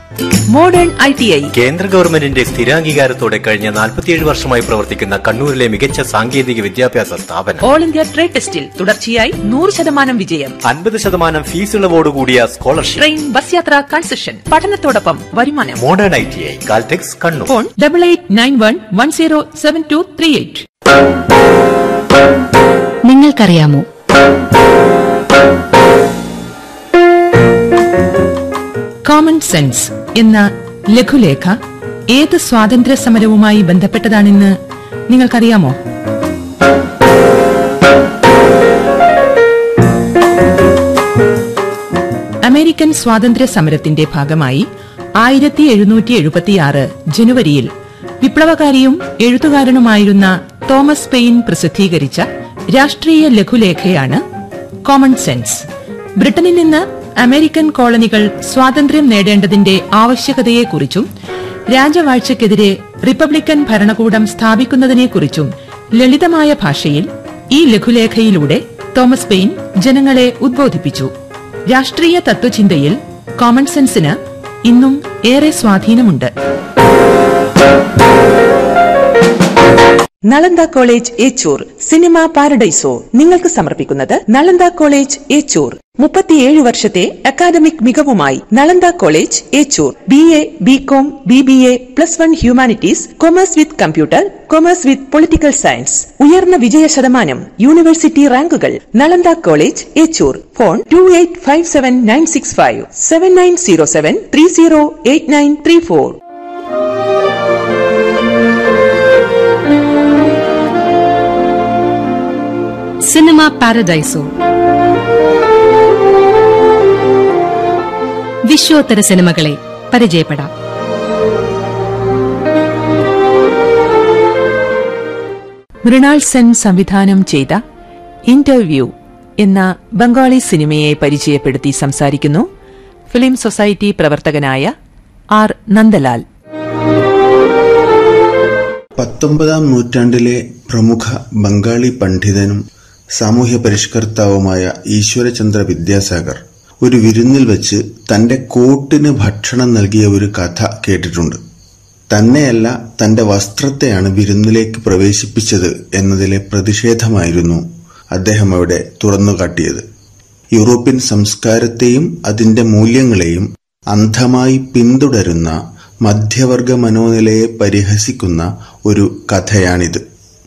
modern I T I കേന്ദ്ര ഗവൺമെന്റിന്റെ സ്ഥിരാംഗീകാരത്തോടെ കഴിഞ്ഞ നാൽപ്പത്തിയേഴ് വർഷമായി പ്രവർത്തിക്കുന്ന കണ്ണൂരിലെ മികച്ച സാങ്കേതിക വിദ്യാഭ്യാസ സ്ഥാപനം ഓൾ ഇന്ത്യ ട്രേഡ് ടെസ്റ്റിൽ തുടർച്ചയായി നൂറ് ശതമാനം വിജയം അൻപത് ശതമാനം ഫീസ് ഇളവോടുകൂടിയ സ്കോളർഷിപ്പ് ട്രെയിൻ ബസ് യാത്ര കൺസെഷൻ പഠനത്തോടൊപ്പം വരുമാനം modern I T I Caltex Kannur phone double eight nine one one zero seven two three eight നിങ്ങൾക്കറിയാമോ കോമൺ സെൻസ് എന്ന ലഘുലേഖ ഏത് സ്വാതന്ത്ര്യ സമരവുമായി ബന്ധപ്പെട്ടതാണെന്ന് നിങ്ങൾക്കറിയാമോ അമേരിക്കൻ സ്വാതന്ത്ര്യ സമരത്തിന്റെ ഭാഗമായി ആയിരത്തി എഴുന്നൂറ്റി എഴുപത്തിയാറ് ജനുവരിയിൽ വിപ്ലവകാരിയും എഴുത്തുകാരനുമായിരുന്ന തോമസ് പെയിൻ പ്രസിദ്ധീകരിച്ച രാഷ്ട്രീയ ലഘുലേഖയാണ് കോമൺ സെൻസ് ബ്രിട്ടനിൽ നിന്ന് അമേരിക്കൻ കോളനികൾ സ്വാതന്ത്ര്യം നേടേണ്ടതിന്റെ ആവശ്യകതയെക്കുറിച്ചും രാജവാഴ്ചയ്ക്കെതിരെ റിപ്പബ്ലിക്കൻ ഭരണകൂടം സ്ഥാപിക്കുന്നതിനെക്കുറിച്ചും ലളിതമായ ഭാഷയിൽ ഈ ലഘുലേഖയിലൂടെ തോമസ് പെയിൻ ജനങ്ങളെ ഉദ്ബോധിപ്പിച്ചു രാഷ്ട്രീയ തത്വചിന്തയിൽ കോമൺ സെൻസിന് ഇന്നും ഏറെ സ്വാധീനമുണ്ട് Nalanda college Echur cinema Paradiso നിങ്ങൾക്ക് സമർപ്പിക്കുന്നത് നളന്ദ കോളേജ് ഏച്ചൂർ മുപ്പത്തിയേഴ് വർഷത്തെ അക്കാദമിക് മികവുമായി Nalanda college Echur B A B com B B A plus one humanities commerce with computer commerce with political science ഉയർന്ന വിജയ ശതമാനം യൂണിവേഴ്സിറ്റി റാങ്കുകൾ Nalanda college Echur phone two eight five seven nine six five seven nine zero seven three zero eight nine three four cinema Paradiso വിശ്വോത്തര സിനിമകളെ പരിചയപ്പെടാം മൃണാൾ സെൻ സംവിധാനം ചെയ്ത interview എന്ന ബംഗാളി സിനിമയെ പരിചയപ്പെടുത്തി സംസാരിക്കുന്നു ഫിലിം സൊസൈറ്റി പ്രവർത്തകനായ ആർ നന്ദലാൽ പത്തൊമ്പതാം നൂറ്റാണ്ടിലെ പ്രമുഖ ബംഗാളി പണ്ഡിതനും സാമൂഹ്യ പരിഷ്കർത്താവുമായ ഈശ്വരചന്ദ്ര വിദ്യാസാഗർ ഒരു വിരുന്നിൽ വെച്ച് തന്റെ കോട്ടിന് ഭക്ഷണം നൽകിയ ഒരു കഥ കേട്ടിട്ടുണ്ട് തന്നെയല്ല തന്റെ വസ്ത്രത്തെയാണ് വിരുന്നിലേക്ക് പ്രവേശിപ്പിച്ചത് എന്നതിലെ പ്രതിഷേധമായിരുന്നു അദ്ദേഹം അവിടെ തുറന്നുകാട്ടിയത് യൂറോപ്യൻ സംസ്കാരത്തെയും അതിന്റെ മൂല്യങ്ങളെയും അന്ധമായി പിന്തുടരുന്ന മധ്യവർഗ മനോനിലയെ പരിഹസിക്കുന്ന ഒരു കഥയാണിത്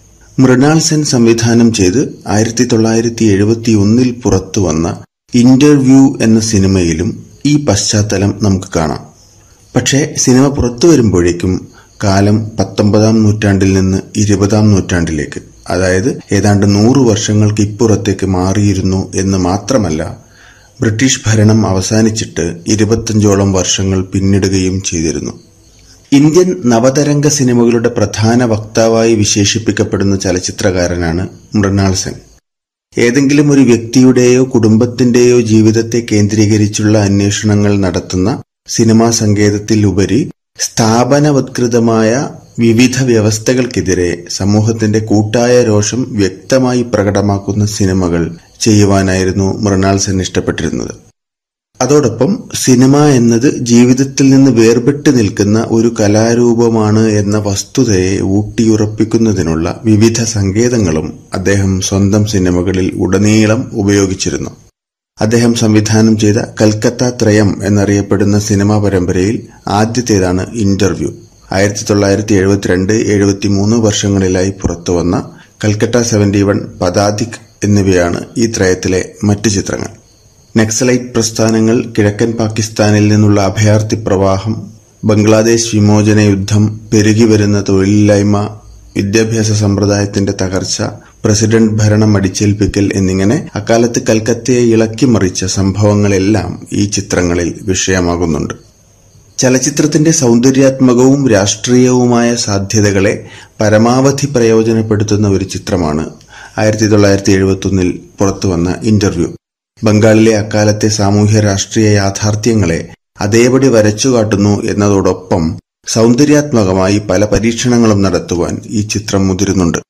മൃണാൾ സെൻ സംവിധാനം ചെയ്ത് ആയിരത്തി തൊള്ളായിരത്തി എഴുപത്തി ഒന്നിൽ പുറത്തുവന്ന ഇന്റർവ്യൂ എന്ന സിനിമയിലും ഈ പശ്ചാത്തലം നമുക്ക് കാണാം പക്ഷേ സിനിമ പുറത്തു വരുമ്പോഴേക്കും കാലം പത്തൊമ്പതാം നൂറ്റാണ്ടിൽ നിന്ന് ഇരുപതാം നൂറ്റാണ്ടിലേക്ക് അതായത് ഏതാണ്ട് നൂറു വർഷങ്ങൾക്ക് ഇപ്പുറത്തേക്ക് മാറിയിരുന്നു എന്ന് മാത്രമല്ല ബ്രിട്ടീഷ് ഭരണം അവസാനിച്ചിട്ട് ഇരുപത്തഞ്ചോളം വർഷങ്ങൾ പിന്നിടുകയും ചെയ്തിരുന്നു ഇന്ത്യൻ നവതരംഗ സിനിമകളുടെ പ്രധാന വക്താവായി വിശേഷിപ്പിക്കപ്പെടുന്ന ചലച്ചിത്രകാരനാണ് മൃണാൾ സെൻ ഏതെങ്കിലും ഒരു വ്യക്തിയുടെയോ കുടുംബത്തിന്റെയോ ജീവിതത്തെ കേന്ദ്രീകരിച്ചുള്ള അന്വേഷണങ്ങൾ നടത്തുന്ന സിനിമാ സങ്കേതത്തിൽ ഉപരി സ്ഥാപനവത്കൃതമായ വിവിധ വ്യവസ്ഥകൾക്കെതിരെ സമൂഹത്തിന്റെ കൂട്ടായ രോഷം വ്യക്തമായി പ്രകടമാക്കുന്ന സിനിമകൾ ചെയ്യുവാനായിരുന്നു മൃണാൾ സെൻ ഇഷ്ടപ്പെട്ടിരുന്നത് അതോടൊപ്പം സിനിമ എന്നത് ജീവിതത്തിൽ നിന്ന് വേർപെട്ട് നിൽക്കുന്ന ഒരു കലാരൂപമാണ് എന്ന വസ്തുതയെ ഊട്ടിയുറപ്പിക്കുന്നതിനുള്ള വിവിധ സങ്കേതങ്ങളും അദ്ദേഹം സ്വന്തം സിനിമകളിൽ ഉടനീളം ഉപയോഗിച്ചിരുന്നു അദ്ദേഹം സംവിധാനം ചെയ്ത കൽക്കത്ത ത്രയം എന്നറിയപ്പെടുന്ന സിനിമാ പരമ്പരയിൽ ആദ്യത്തേതാണ് ഇന്റർവ്യൂ ആയിരത്തി തൊള്ളായിരത്തി എഴുപത്തിരണ്ട് എഴുപത്തിമൂന്ന് വർഷങ്ങളിലായി പുറത്തുവന്ന കൽക്കട്ട സെവന്റി വൺ പദാതിക് എന്നിവയാണ് ഈ ത്രയത്തിലെ മറ്റ് ചിത്രങ്ങൾ നക്സലൈറ്റ് പ്രസ്ഥാനങ്ങൾ കിഴക്കൻ പാകിസ്ഥാനിൽ നിന്നുള്ള അഭയാർത്ഥി പ്രവാഹം ബംഗ്ലാദേശ് വിമോചന യുദ്ധം പെരുകിവരുന്ന തൊഴിലില്ലായ്മ വിദ്യാഭ്യാസ സമ്പ്രദായത്തിന്റെ തകർച്ച പ്രസിഡന്റ് ഭരണം അടിച്ചേൽപ്പിക്കൽ എന്നിങ്ങനെ അക്കാലത്ത് കൽക്കത്തയെ ഇളക്കിമറിച്ച സംഭവങ്ങളെല്ലാം ഈ ചിത്രങ്ങളിൽ വിഷയമാകുന്നുണ്ട് ചലച്ചിത്രത്തിന്റെ സൗന്ദര്യാത്മകവും രാഷ്ട്രീയവുമായ സാധ്യതകളെ പരമാവധി പ്രയോജനപ്പെടുത്തുന്ന ഒരു ചിത്രമാണ് ആയിരത്തി തൊള്ളായിരത്തി എഴുപത്തൊന്നിൽ പുറത്തുവന്ന ഇന്റർവ്യൂ ബംഗാളിലെ അക്കാലത്തെ സാമൂഹ്യ രാഷ്ട്രീയ യാഥാർത്ഥ്യങ്ങളെ അതേപടി വരച്ചുകാട്ടുന്നു എന്നതോടൊപ്പം സൗന്ദര്യാത്മകമായി പല പരീക്ഷണങ്ങളും നടത്തുവാൻ ഈ ചിത്രം മുതിരുന്നുണ്ട്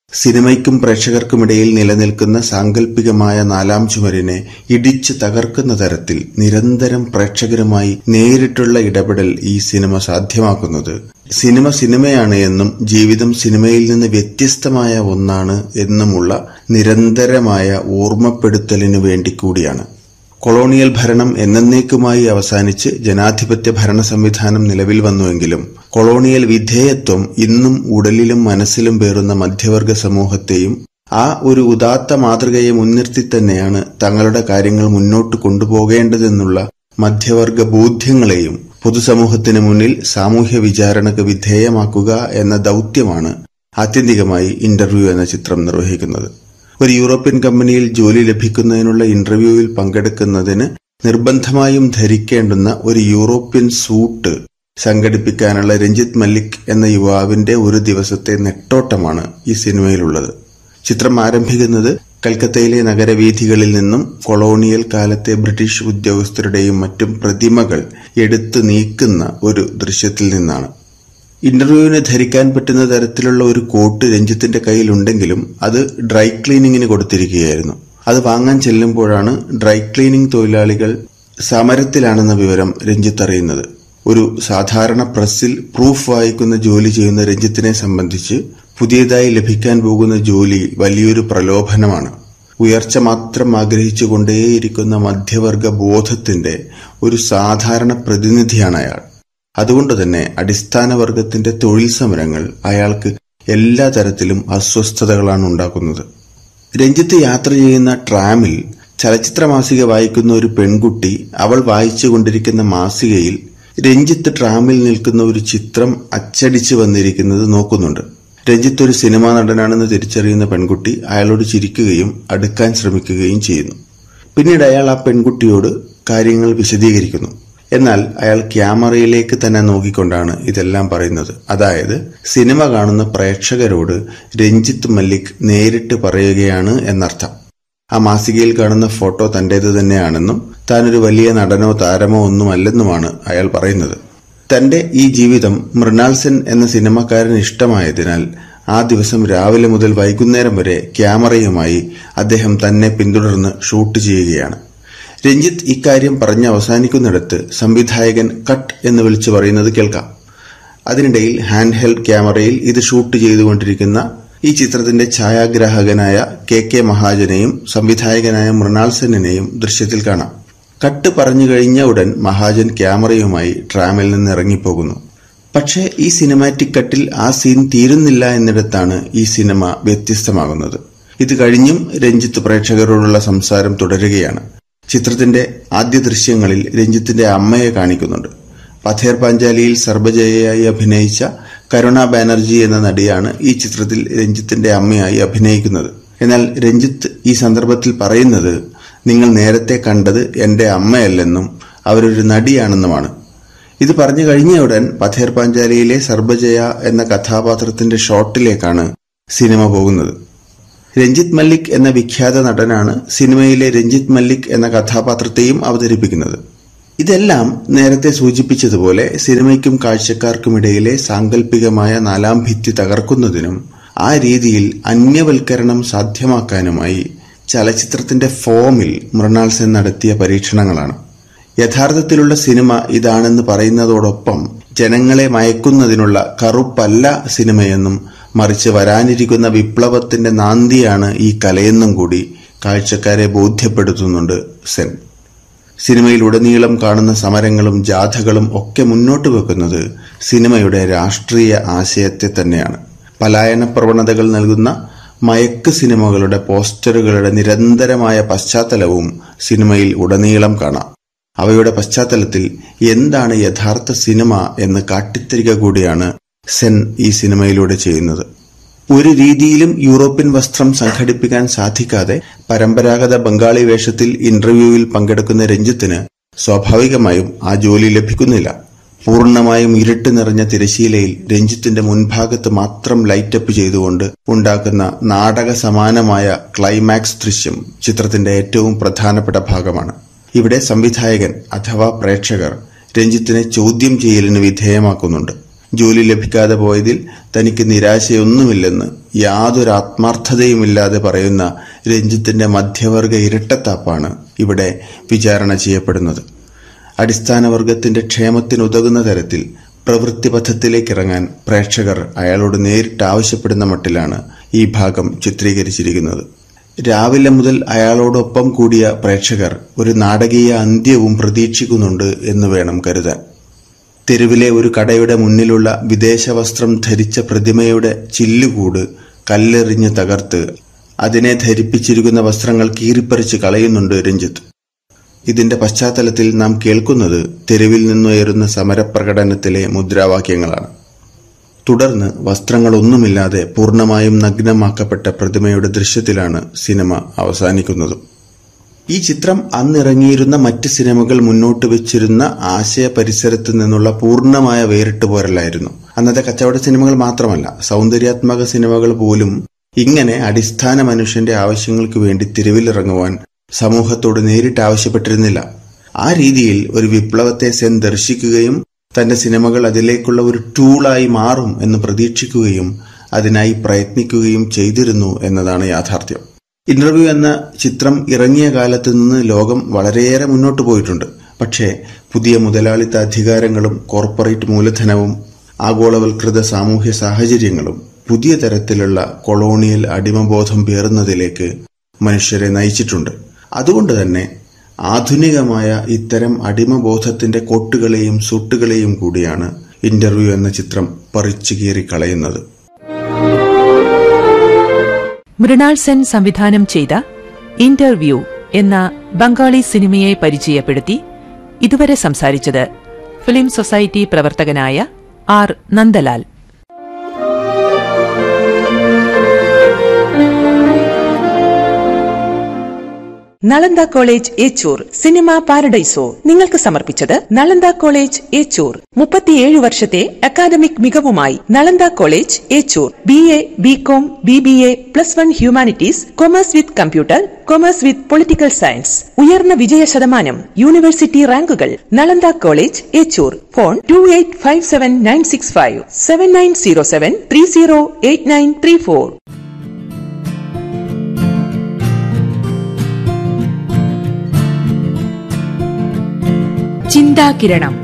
സിനിമയ്ക്കും പ്രേക്ഷകർക്കുമിടയിൽ നിലനിൽക്കുന്ന സാങ്കല്പികമായ നാലാം ചുമരിനെ ഇടിച്ചു തകർക്കുന്ന തരത്തിൽ നിരന്തരം പ്രേക്ഷകരുമായി നേരിട്ടുള്ള ഇടപെടൽ ഈ സിനിമ സാധ്യമാക്കുന്നത് സിനിമ സിനിമയാണ് എന്നും ജീവിതം സിനിമയിൽ നിന്ന് വ്യത്യസ്തമായ ഒന്നാണ് എന്നുമുള്ള നിരന്തരമായ ഓർമ്മപ്പെടുത്തലിനു വേണ്ടി കൂടിയാണ് കൊളോണിയൽ ഭരണം എന്നേക്കുമായി അവസാനിച്ച് ജനാധിപത്യ ഭരണ സംവിധാനം നിലവിൽ വന്നുവെങ്കിലും കൊളോണിയൽ വിധേയത്വം ഇന്നും ഉടലിലും മനസ്സിലും പേറുന്ന മധ്യവർഗ സമൂഹത്തെയും ആ ഒരു ഉദാത്ത മാതൃകയെ മുൻനിർത്തി തന്നെയാണ് തങ്ങളുടെ കാര്യങ്ങൾ മുന്നോട്ട് കൊണ്ടുപോകേണ്ടതെന്നുള്ള മധ്യവർഗ ബോധ്യങ്ങളെയും പൊതുസമൂഹത്തിന് മുന്നിൽ സാമൂഹ്യ വിചാരണക്ക് വിധേയമാക്കുക എന്ന ദൗത്യമാണ് ആത്യന്തികമായി ഇന്റർവ്യൂ എന്ന ചിത്രം നിർവഹിക്കുന്നത് ഒരു യൂറോപ്യൻ കമ്പനിയിൽ ജോലി ലഭിക്കുന്നതിനുള്ള ഇന്റർവ്യൂവിൽ പങ്കെടുക്കുന്നതിന് നിർബന്ധമായും ധരിക്കേണ്ടുന്ന ഒരു യൂറോപ്യൻ സൂട്ട് സംഘടിപ്പിക്കാനുള്ള രഞ്ജിത്ത് മല്ലിക് എന്ന യുവാവിന്റെ ഒരു ദിവസത്തെ നെട്ടോട്ടമാണ് ഈ സിനിമയിലുള്ളത് ചിത്രം ആരംഭിക്കുന്നത് കൽക്കത്തയിലെ നഗരവീഥികളിൽ നിന്നും കൊളോണിയൽ കാലത്തെ ബ്രിട്ടീഷ് ഉദ്യോഗസ്ഥരുടെയും മറ്റും പ്രതിമകൾ എടുത്തു നീക്കുന്ന ഒരു ദൃശ്യത്തിൽ നിന്നാണ് ഇന്റർവ്യൂവിന് ധരിക്കാൻ പറ്റുന്ന തരത്തിലുള്ള ഒരു കോട്ട് രഞ്ജിത്തിന്റെ കയ്യിലുണ്ടെങ്കിലും അത് ഡ്രൈ ക്ലീനിങ്ങിന് കൊടുത്തിരിക്കുകയായിരുന്നു അത് വാങ്ങാൻ ചെല്ലുമ്പോഴാണ് ഡ്രൈ ക്ലീനിംഗ് തൊഴിലാളികൾ സമരത്തിലാണെന്ന വിവരം രഞ്ജിത്ത് അറിയുന്നത് ഒരു സാധാരണ പ്രസ്സിൽ പ്രൂഫ് വായിക്കുന്ന ജോലി ചെയ്യുന്ന രഞ്ജിത്തിനെ സംബന്ധിച്ച് പുതിയതായി ലഭിക്കാൻ പോകുന്ന ജോലി വലിയൊരു പ്രലോഭനമാണ് ഉയർച്ച മാത്രം ആഗ്രഹിച്ചുകൊണ്ടേയിരിക്കുന്ന മധ്യവർഗ ബോധത്തിന്റെ ഒരു സാധാരണ പ്രതിനിധിയാണ് അയാൾ അതുകൊണ്ട് തന്നെ അടിസ്ഥാന വർഗത്തിന്റെ തൊഴിൽ സമരങ്ങൾ അയാൾക്ക് എല്ലാ തരത്തിലും അസ്വസ്ഥതകളാണ് ഉണ്ടാക്കുന്നത് രഞ്ജിത്ത് യാത്ര ചെയ്യുന്ന ട്രാമിൽ ചലച്ചിത്ര മാസിക വായിക്കുന്ന ഒരു പെൺകുട്ടി അവൾ വായിച്ചുകൊണ്ടിരിക്കുന്ന മാസികയിൽ രഞ്ജിത്ത് ട്രാമിൽ നിൽക്കുന്ന ഒരു ചിത്രം അച്ചടിച്ചു വന്നിരിക്കുന്നത് നോക്കുന്നുണ്ട് രഞ്ജിത്ത് ഒരു സിനിമാ നടനാണെന്ന് തിരിച്ചറിയുന്ന പെൺകുട്ടി അയാളോട് ചിരിക്കുകയും അടുക്കാൻ ശ്രമിക്കുകയും ചെയ്യുന്നു പിന്നീട് അയാൾ ആ പെൺകുട്ടിയോട് കാര്യങ്ങൾ വിശദീകരിക്കുന്നു എന്നാൽ അയാൾ ക്യാമറയിലേക്ക് തന്നെ നോക്കിക്കൊണ്ടാണ് ഇതെല്ലാം പറയുന്നത് അതായത് സിനിമ കാണുന്ന പ്രേക്ഷകരോട് രഞ്ജിത്ത് മല്ലിക് നേരിട്ട് പറയുകയാണ് എന്നർത്ഥം ആ മാസികയിൽ കാണുന്ന ഫോട്ടോ തന്റേത് തന്നെയാണെന്നും താനൊരു വലിയ നടനോ താരമോ ഒന്നുമല്ലെന്നുമാണ് അയാൾ പറയുന്നത് തന്റെ ഈ ജീവിതം മൃണാൾ സെൻ എന്ന സിനിമക്കാരന് ഇഷ്ടമായതിനാൽ ആ ദിവസം രാവിലെ മുതൽ വൈകുന്നേരം വരെ ക്യാമറയുമായി അദ്ദേഹം തന്നെ പിന്തുടർന്ന് ഷൂട്ട് ചെയ്യുകയാണ് രഞ്ജിത്ത് ഇക്കാര്യം പറഞ്ഞ് അവസാനിക്കുന്നിടത്ത് സംവിധായകൻ കട്ട് എന്ന് വിളിച്ചു പറയുന്നത് കേൾക്കാം അതിനിടയിൽ ഹാൻഡ് ഹെൽഡ് ക്യാമറയിൽ ഇത് ഷൂട്ട് ചെയ്തുകൊണ്ടിരിക്കുന്ന ഈ ചിത്രത്തിന്റെ ഛായാഗ്രാഹകനായ കെ കെ മഹാജനെയും സംവിധായകനായ മൃണാൾ സെന്നിനെയും ദൃശ്യത്തിൽ കാണാം കട്ട് പറഞ്ഞു കഴിഞ്ഞ ഉടൻ മഹാജൻ ക്യാമറയുമായി ട്രാമിൽ നിന്ന് ഇറങ്ങിപ്പോകുന്നു പക്ഷേ ഈ സിനിമാറ്റിക് കട്ടിൽ ആ സീൻ തീരുന്നില്ല എന്നിടത്താണ് ഈ സിനിമ വ്യത്യസ്തമാകുന്നത് ഇത് കഴിഞ്ഞും രഞ്ജിത്ത് പ്രേക്ഷകരോടുള്ള സംസാരം തുടരുകയാണ് ചിത്രത്തിന്റെ ആദ്യ ദൃശ്യങ്ങളിൽ രഞ്ജിത്തിന്റെ അമ്മയെ കാണിക്കുന്നുണ്ട് പഥേർ പാഞ്ചാലിയിൽ സർബജയയായി അഭിനയിച്ച കരുണ ബാനർജി എന്ന നടിയാണ് ഈ ചിത്രത്തിൽ രഞ്ജിത്തിന്റെ അമ്മയായി അഭിനയിക്കുന്നത് എന്നാൽ രഞ്ജിത്ത് ഈ സന്ദർഭത്തിൽ പറയുന്നത് നിങ്ങൾ നേരത്തെ കണ്ടത് എന്റെ അമ്മയല്ലെന്നും അവരൊരു നടിയാണെന്നുമാണ് ഇത് പറഞ്ഞു കഴിഞ്ഞ ഉടൻ പഥേർ പാഞ്ചാലിയിലെ സർബജയ എന്ന കഥാപാത്രത്തിന്റെ ഷോട്ടിലേക്കാണ് സിനിമ പോകുന്നത് രഞ്ജിത്ത് മല്ലിക് എന്ന വിഖ്യാത നടനാണ് സിനിമയിലെ രഞ്ജിത്ത് മല്ലിക് എന്ന കഥാപാത്രത്തെയും അവതരിപ്പിക്കുന്നത് ഇതെല്ലാം നേരത്തെ സൂചിപ്പിച്ചതുപോലെ സിനിമയ്ക്കും കാഴ്ചക്കാർക്കുമിടയിലെ സാങ്കല്പികമായ നാലാം ഭിത്തി തകർക്കുന്നതിനും ആ രീതിയിൽ അന്യവൽക്കരണം സാധ്യമാക്കാനുമായി ചലച്ചിത്രത്തിന്റെ ഫോമിൽ മൃണാൾ സെൻ നടത്തിയ പരീക്ഷണങ്ങളാണ് യഥാർത്ഥത്തിലുള്ള സിനിമ ഇതാണെന്ന് പറയുന്നതോടൊപ്പം ജനങ്ങളെ മയക്കുന്നതിനുള്ള കറുപ്പല്ല സിനിമയെന്നും മറിച്ച് വരാനിരിക്കുന്ന വിപ്ലവത്തിന്റെ നാന്തിയാണ് ഈ കലയെന്നും കൂടി കാഴ്ചക്കാരെ ബോധ്യപ്പെടുത്തുന്നുണ്ട് സെൻ സിനിമയിലുടനീളം കാണുന്ന സമരങ്ങളും ജാഥകളും ഒക്കെ മുന്നോട്ട് വെക്കുന്നത് സിനിമയുടെ രാഷ്ട്രീയ ആശയത്തെ തന്നെയാണ് പലായന പ്രവണതകൾ നൽകുന്ന മയക്ക് സിനിമകളുടെ പോസ്റ്ററുകളുടെ നിരന്തരമായ പശ്ചാത്തലവും സിനിമയിൽ ഉടനീളം കാണാം അവയുടെ പശ്ചാത്തലത്തിൽ എന്താണ് യഥാർത്ഥ സിനിമ എന്ന് കാട്ടിത്തരിക കൂടിയാണ് സെൻ ഈ സിനിമയിലൂടെ ചെയ്യുന്നത് ഒരു രീതിയിലും യൂറോപ്യൻ വസ്ത്രം സംഘടിപ്പിക്കാൻ സാധിക്കാതെ പരമ്പരാഗത ബംഗാളി വേഷത്തിൽ ഇന്റർവ്യൂവിൽ പങ്കെടുക്കുന്ന രഞ്ജിത്തിന് സ്വാഭാവികമായും ആ ജോലി ലഭിക്കുന്നില്ല പൂർണ്ണമായും ഇരുട്ട് നിറഞ്ഞ തിരശീലയിൽ രഞ്ജിത്തിന്റെ മുൻഭാഗത്ത് മാത്രം ലൈറ്റപ്പ് ചെയ്തുകൊണ്ട് ഉണ്ടാക്കുന്ന നാടക സമാനമായ ക്ലൈമാക്സ് ദൃശ്യം ചിത്രത്തിന്റെ ഏറ്റവും പ്രധാനപ്പെട്ട ഭാഗമാണ് ഇവിടെ സംവിധായകൻ അഥവാ പ്രേക്ഷകർ രഞ്ജിത്തിനെ ചോദ്യം ചെയ്യലിന് വിധേയമാക്കുന്നുണ്ട് ജോലി ലഭിക്കാതെ പോയതിൽ തനിക്ക് നിരാശയൊന്നുമില്ലെന്ന് യാതൊരു ആത്മാർത്ഥതയുമില്ലാതെ പറയുന്ന രഞ്ജിത്തിന്റെ മധ്യവർഗ ഇരട്ടത്താപ്പാണ് ഇവിടെ വിചാരണ ചെയ്യപ്പെടുന്നത് അടിസ്ഥാനവർഗത്തിന്റെ ക്ഷേമത്തിനുതകുന്ന തരത്തിൽ പ്രവൃത്തിപഥത്തിലേക്കിറങ്ങാൻ പ്രേക്ഷകർ അയാളോട് നേരിട്ട് ആവശ്യപ്പെടുന്ന മട്ടിലാണ് ഈ ഭാഗം ചിത്രീകരിച്ചിരിക്കുന്നത് രാവിലെ മുതൽ അയാളോടൊപ്പം കൂടിയ പ്രേക്ഷകർ ഒരു നാടകീയ അന്ത്യവും പ്രതീക്ഷിക്കുന്നുണ്ട് എന്ന് വേണം കരുതാൻ തെരുവിലെ ഒരു കടയുടെ മുന്നിലുള്ള വിദേശ വസ്ത്രം ധരിച്ച പ്രതിമയുടെ ചില്ലുകൂട് കല്ലെറിഞ്ഞ് തകർത്ത് അതിനെ ധരിപ്പിച്ചിരിക്കുന്ന വസ്ത്രങ്ങൾ കീറിപ്പറിച്ച് കളയുന്നുണ്ട് രഞ്ജിത്ത് ഇതിന്റെ പശ്ചാത്തലത്തിൽ നാം കേൾക്കുന്നത് തെരുവിൽ നിന്നുയരുന്ന സമരപ്രകടനത്തിലെ മുദ്രാവാക്യങ്ങളാണ് തുടർന്ന് വസ്ത്രങ്ങളൊന്നുമില്ലാതെ പൂർണ്ണമായും നഗ്നമാക്കപ്പെട്ട പ്രതിമയുടെ ദൃശ്യത്തിലാണ് സിനിമ അവസാനിക്കുന്നത് ഈ ചിത്രം അന്നിറങ്ങിയിരുന്ന മറ്റ് സിനിമകൾ മുന്നോട്ട് വെച്ചിരുന്ന ആശയ പരിസരത്ത് നിന്നുള്ള പൂർണ്ണമായ വേറിട്ടുപോരലായിരുന്നു അന്നത്തെ കച്ചവട സിനിമകൾ മാത്രമല്ല സൗന്ദര്യാത്മക സിനിമകൾ പോലും ഇങ്ങനെ അടിസ്ഥാന മനുഷ്യന്റെ ആവശ്യങ്ങൾക്ക് വേണ്ടി തെരുവിലിറങ്ങുവാൻ സമൂഹത്തോട് നേരിട്ട് ആവശ്യപ്പെട്ടിരുന്നില്ല ആ രീതിയിൽ ഒരു വിപ്ലവത്തെ സെൻ ദർശിക്കുകയും തന്റെ സിനിമകൾ അതിലേക്കുള്ള ഒരു ടൂളായി മാറും എന്ന് പ്രതീക്ഷിക്കുകയും അതിനായി പ്രയത്നിക്കുകയും ചെയ്തിരുന്നു എന്നതാണ് യാഥാർത്ഥ്യം ഇന്റർവ്യൂ എന്ന ചിത്രം ഇറങ്ങിയ കാലത്ത് നിന്ന് ലോകം വളരെയേറെ മുന്നോട്ട് പോയിട്ടുണ്ട് പക്ഷേ പുതിയ മുതലാളിത്ത അധികാരങ്ങളും കോർപ്പറേറ്റ് മൂലധനവും ആഗോളവൽകൃത സാമൂഹ്യ സാഹചര്യങ്ങളും പുതിയ തരത്തിലുള്ള കൊളോണിയൽ അടിമബോധം പേറുന്നതിലേക്ക് മനുഷ്യരെ നയിച്ചിട്ടുണ്ട് അതുകൊണ്ട് തന്നെ ആധുനികമായ ഇത്തരം അടിമബോധത്തിന്റെ കൊട്ടുകളെയും സുട്ടുകളെയും കൂടിയാണ് ഇന്റർവ്യൂ എന്ന ചിത്രം പറിച്ചു കീറി കളയുന്നത് മൃണാൾ സെൻ സംവിധാനം ചെയ്ത ഇന്റർവ്യൂ എന്ന ബംഗാളി സിനിമയെ പരിചയപ്പെടുത്തി ഇതുവരെ സംസാരിച്ചത് ഫിലിം സൊസൈറ്റി പ്രവർത്തകനായ R Nandalal Nalanda college Echur cinema Paradiso നിങ്ങൾക്ക് സമർപ്പിച്ചത് നളന്ദ കോളേജ് ഏച്ചൂർ മുപ്പത്തിയേഴ് വർഷത്തെ അക്കാദമിക് മികവുമായി Nalanda college Echur B A B com B B A plus one humanities commerce with computer commerce with political science ഉയർന്ന വിജയ ശതമാനം യൂണിവേഴ്സിറ്റി റാങ്കുകൾ Nalanda college Echur phone two eight five seven nine six five seven nine zero seven three zero eight nine three four ചിന്താകിരണം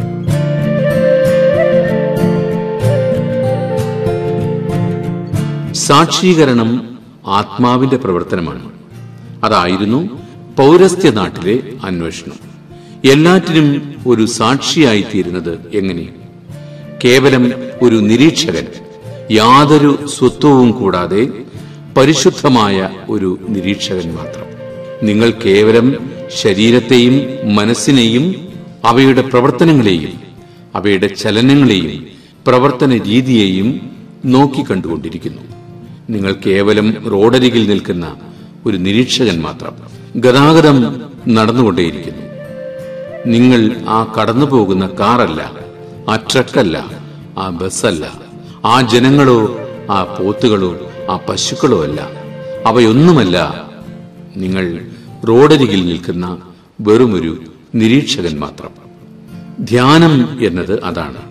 സാക്ഷീകരണം ആത്മാവിന്റെ പ്രവർത്തനമാണ് അതായിരുന്നു പൗരസ്ത്യ നാട്ടിലെ അന്വേഷണം എല്ലാറ്റിനും ഒരു സാക്ഷിയായി തീരുന്നത് എങ്ങനെ കേവലം ഒരു നിരീക്ഷകൻ യാതൊരു സ്വത്വവും കൂടാതെ പരിശുദ്ധമായ ഒരു നിരീക്ഷകൻ മാത്രം നിങ്ങൾ കേവലം ശരീരത്തെയും മനസ്സിനെയും അവയുടെ പ്രവർത്തനങ്ങളെയും അവയുടെ ചലനങ്ങളെയും പ്രവർത്തന രീതിയെയും നോക്കിക്കണ്ടുകൊണ്ടിരിക്കുന്നു നിങ്ങൾ കേവലം റോഡരികിൽ നിൽക്കുന്ന ഒരു നിരീക്ഷകൻ മാത്രം ഗതാഗതം നടന്നുകൊണ്ടേയിരിക്കുന്നു നിങ്ങൾ ആ കടന്നു പോകുന്ന കാറല്ല ആ ട്രക്കല്ല ആ ബസ്സല്ല ആ ജനങ്ങളോ ആ പോത്തുകളോ ആ പശുക്കളോ അല്ല അവയൊന്നുമല്ല നിങ്ങൾ റോഡരികിൽ നിൽക്കുന്ന വെറുമൊരു നിരീക്ഷകൻ മാത്രം ധ്യാനം എന്നത് അതാണ്